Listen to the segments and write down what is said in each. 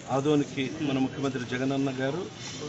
ఆదోనికి మన ముఖ్యమంత్రి జగనన్న గారు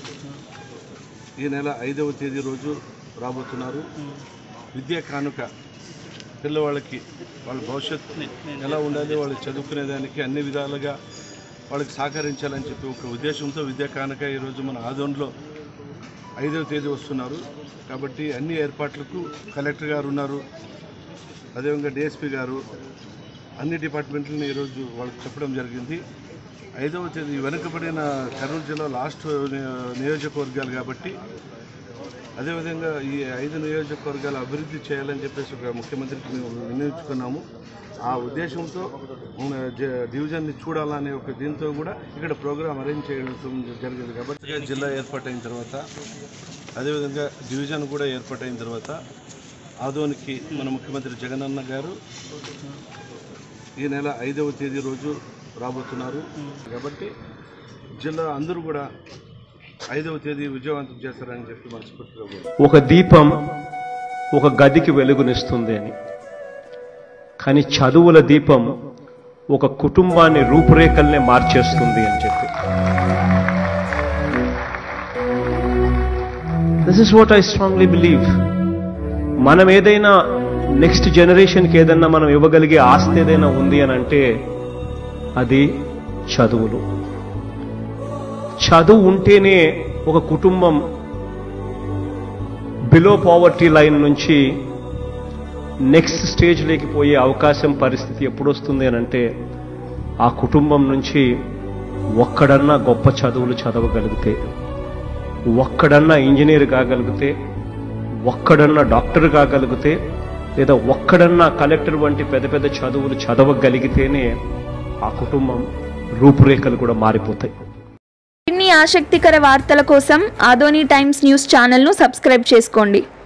ఈ నెల ఐదవ తేదీ రోజు రాబోతున్నారు విద్యా కానుక పిల్లవాళ్ళకి వాళ్ళ భవిష్యత్తు ఎలా ఉండాలి వాళ్ళు చదువుకునేదానికి అన్ని విధాలుగా వాళ్ళకి సహకరించాలని చెప్పి ఒక ఉద్దేశంతో విద్యా కానుక ఈరోజు మన ఆదోన్లో ఐదవ తేదీ వస్తున్నారు కాబట్టి అన్ని ఏర్పాట్లకు కలెక్టర్ గారు ఉన్నారు అదేవిధంగా డిఎస్పీ గారు అన్ని డిపార్ట్మెంట్లను ఈరోజు వాళ్ళకి చెప్పడం జరిగింది ఐదవ తేదీ వెనుకబడిన కర్నూలు జిల్లా లాస్ట్ నియో- నియోజకవర్గాలు కాబట్టి అదేవిధంగా ఈ ఐదు నియోజకవర్గాలు అభివృద్ధి చేయాలని చెప్పేసి ఒక ముఖ్యమంత్రికి మేము వినియోగించుకున్నాము ఆ ఉద్దేశంతో మన జ- డివిజన్ని చూడాలనే ఒక దీంతో కూడా ఇక్కడ ప్రోగ్రామ్ అరేంజ్ చేయడం జరిగింది కాబట్టి జిల్లా ఏర్పాటైన తర్వాత అదేవిధంగా డివిజన్ కూడా ఏర్పాటైన తర్వాత ఆదోనికి మన ముఖ్యమంత్రి జగనన్న గారు ఈ నెల ఐదవ తేదీ రోజు రాబోతున్నారు కాబట్టి జిల్లా అందరూ కూడా ఐదవ తేదీ విజయవంతం చేస్తారని చెప్పి మనస్ఫూర్తిగా కోరుకుంటున్నాను. ఒక దీపం ఒక గదికి వెలుగునిస్తుంది అని కానీ చదువుల దీపం ఒక కుటుంబాన్ని రూపురేఖల్నే మార్చేస్తుంది అని చెప్పి this is what I strongly believe మనం ఏదైనా నెక్స్ట్ జనరేషన్కి ఏదైనా మనం ఇవ్వగలిగే ఆస్తి ఏదైనా ఉంది అని అంటే అది చదువులు చదువు ఉంటేనే ఒక కుటుంబం బిలో పావర్టీ లైన్ నుంచి నెక్స్ట్ స్టేజ్లోకి పోయే అవకాశం పరిస్థితి ఎప్పుడు వస్తుంది అని అంటే ఆ కుటుంబం నుంచి ఒక్కడన్నా గొప్ప చదువులు చదవగలిగితే ఒక్కడన్నా ఇంజనీర్ కాగలిగితే ఒక్కడన్నా డాక్టర్ కాగలిగితే లేదా ఒక్కడన్నా కలెక్టర్ వంటి పెద్ద పెద్ద చదువులు చదవగలిగితేనే ఆ కుటుంబం రూపురేఖలు కూడా మారిపోతాయి ఇన్ని ఆసక్తికర వార్తల కోసం ఆదోని టైమ్స్ న్యూస్ ఛానల్ను సబ్స్క్రైబ్ చేసుకోండి